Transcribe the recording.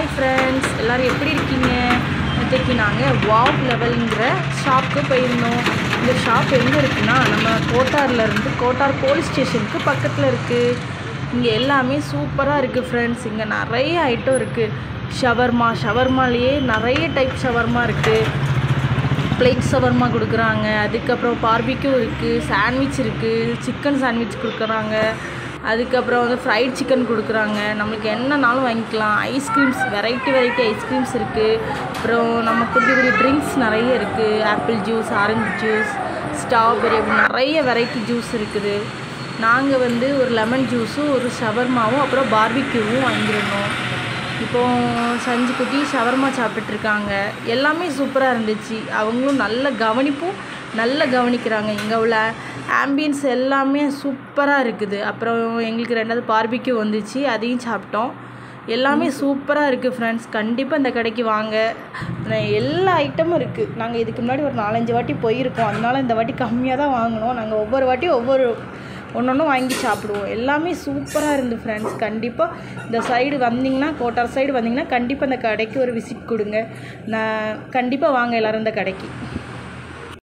hi friends எல்லோரும் எப்படி இருக்கீங்க நேற்றைக்கு நாங்கள் வாவ் லெவலுங்கிற ஷாப்புக்கு போயிருந்தோம் இந்த ஷாப் எங்கே இருக்குன்னா நம்ம கோட்டார்ல இருந்து கோட்டார் போலீஸ் ஸ்டேஷனுக்கு பக்கத்தில் இருக்குது இங்கே எல்லாமே சூப்பராக இருக்குது ஃப்ரெண்ட்ஸ் இங்கே நிறைய ஐட்டம் இருக்குது ஷவர்மா ஷவர்மாலேயே நிறைய டைப் ஷவர்மா இருக்குது பிளேட் ஷவர்மா கொடுக்குறாங்க அதுக்கப்புறம் பார்பிக்யூ இருக்குது சாண்ட்விச் இருக்குது சிக்கன் சாண்ட்விச் கொடுக்குறாங்க அதுக்கப்புறம் வந்து ஃப்ரைட் சிக்கன் கொடுக்குறாங்க நம்மளுக்கு என்னன்னாலும் வாங்கிக்கலாம் ஐஸ்கிரீம்ஸ் வெரைட்டி வெரைட்டி ஐஸ்கிரீம்ஸ் இருக்குது அப்புறம் நம்ம குட்டி குட்டி ட்ரிங்க்ஸ் நிறைய இருக்குது apple juice orange juice strawberry அப்படி நிறைய வெரைட்டி ஜூஸ் இருக்குது நாங்கள் வந்து ஒரு லெமன் ஜூஸும் ஒரு ஷவர்மாவும் அப்புறம் பார்பிக்யூவும் வாங்கியிருந்தோம் இப்போ சஞ்சு குட்டி ஷவர்மா சாப்பிட்டுட்டு இருக்காங்க எல்லாமே சூப்பராக இருந்துச்சு அவங்களும் நல்ல கவனிப்பும் நல்ல கவனிக்கிறாங்க இங்கே உள்ள ஆம்பியன்ஸ் எல்லாமே சூப்பராக இருக்குது அப்புறம் எங்களுக்கு ரெண்டாவது பார்பிக்யூ வந்துச்சு அதையும் சாப்பிட்டோம் எல்லாமே சூப்பராக இருக்குது ஃப்ரெண்ட்ஸ் கண்டிப்பாக இந்த கடைக்கு வாங்க நான் எல்லா ஐட்டமும் இருக்குது நாங்கள் இதுக்கு முன்னாடி ஒரு நாலஞ்சு வாட்டி போயிருக்கோம் அதனால இந்த வாட்டி கம்மியாக தான் வாங்கினோம் நாங்கள் ஒவ்வொரு வாட்டியும் ஒவ்வொரு ஒன்று ஒன்று வாங்கி சாப்பிடுவோம் எல்லாமே சூப்பராக இருந்து ஃப்ரெண்ட்ஸ் கண்டிப்பாக இந்த சைடு வந்தீங்கன்னா கோட்டார் சைடு வந்தீங்கன்னா கண்டிப்பாக இந்த கடைக்கு ஒரு விசிட் கொடுங்க நான் கண்டிப்பாக வாங்க எல்லோரும் இந்த கடைக்கு